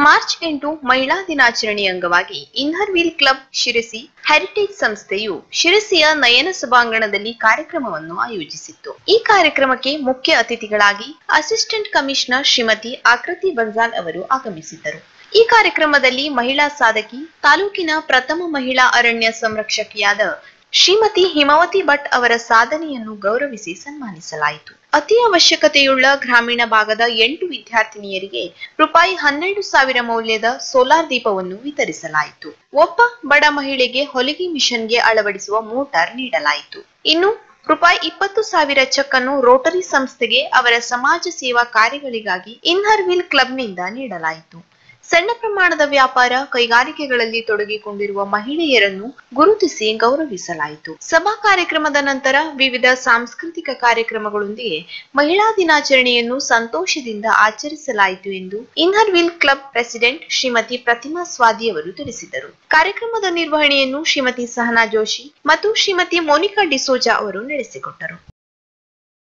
March ಎಂಟು ಮಹಿಳಾ ದಿನಾಚರಣೆ ಅಂಗವಾಗಿ inner wheel club Sirsi heritage ಸಂಸ್ಥೆಯು ಶಿರಸಿಯ ನಯನ ಸಭಾಂಗಣದಲ್ಲಿ ಕಾರ್ಯಕ್ರಮವನ್ನು ಆಯೋಜಿಸಿತ್ತು ಈ ಕಾರ್ಯಕ್ರಮಕ್ಕೆ ಮುಖ್ಯ ಅತಿಥಿಗಳಾಗಿ ಅಸಿಸ್ಟೆಂಟ್ ಕಮಿಷನರ್ ಶ್ರೀಮತಿ ಆಕೃತಿ ಬನ್ಸಾಲ್ ಅವರು ಆಗಮಿಸಿದ್ದರು ಈ ಕಾರ್ಯಕ್ರಮದಲ್ಲಿ ಮಹಿಳಾ ಸಾಧಕಿ ತಾಲೂಕಿನ ಪ್ರಥಮ ಮಹಿಳಾ ಅರಣ್ಯ ಸಂರಕ್ಷಕಿಯಾದ ಶ್ರೀಮತಿ ಹಿಮಾವತಿ ಭಟ್ ಅವರ ಸಾಧನೆಯನ್ನು ಗೌರವಿಸಿ ಸನ್ಮಾನಿಸಲಾಯಿತು ಅತಿ ಅವಶ್ಯಕತೆಯುಳ್ಳ ಗ್ರಾಮೀಣ ಭಾಗದ ಎಂಟು ವಿದ್ಯಾರ್ಥಿನಿಯರಿಗೆ ರೂಪಾಯಿ ಹನ್ನೆರಡು ಸಾವಿರ ಮೌಲ್ಯದ ಸೋಲಾರ್ ದೀಪವನ್ನು ವಿತರಿಸಲಾಯಿತು ಒಬ್ಬ ಬಡ ಮಹಿಳೆಗೆ ಹೊಲಿಗೆ ಮಿಷನ್ಗೆ ಅಳವಡಿಸುವ ಮೋಟಾರ್ ನೀಡಲಾಯಿತು ಇನ್ನು ರೂಪಾಯಿ ಇಪ್ಪತ್ತು ಸಾವಿರ ಚೆಕ್ ಅನ್ನು ರೋಟರಿ ಸಂಸ್ಥೆಗೆ ಅವರ ಸಮಾಜ ಸೇವಾ ಕಾರ್ಯಗಳಿಗಾಗಿ ಇನ್ನರ್ ವೀಲ್ ಕ್ಲಬ್ನಿಂದ ನೀಡಲಾಯಿತು ಸಣ್ಣ ಪ್ರಮಾಣದ ವ್ಯಾಪಾರ ಕೈಗಾರಿಕೆಗಳಲ್ಲಿ ತೊಡಗಿಕೊಂಡಿರುವ ಮಹಿಳೆಯರನ್ನು ಗುರುತಿಸಿ ಗೌರವಿಸಲಾಯಿತು ಸಭಾ ಕಾರ್ಯಕ್ರಮದ ನಂತರ ವಿವಿಧ ಸಾಂಸ್ಕೃತಿಕ ಕಾರ್ಯಕ್ರಮಗಳೊಂದಿಗೆ ಮಹಿಳಾ ದಿನಾಚರಣೆಯನ್ನು ಸಂತೋಷದಿಂದ ಆಚರಿಸಲಾಯಿತು ಎಂದು inner wheel club president Shrimati Pratima Swadi ಅವರು ತಿಳಿಸಿದರು ಕಾರ್ಯಕ್ರಮದ ನಿರ್ವಹಣೆಯನ್ನು ಶ್ರೀಮತಿ ಸಹನಾ ಜೋಶಿ ಮತ್ತು ಶ್ರೀಮತಿ ಮೋನಿಕಾ ಡಿಸೋಜಾ ಅವರು ನಡೆಸಿಕೊಟ್ಟರು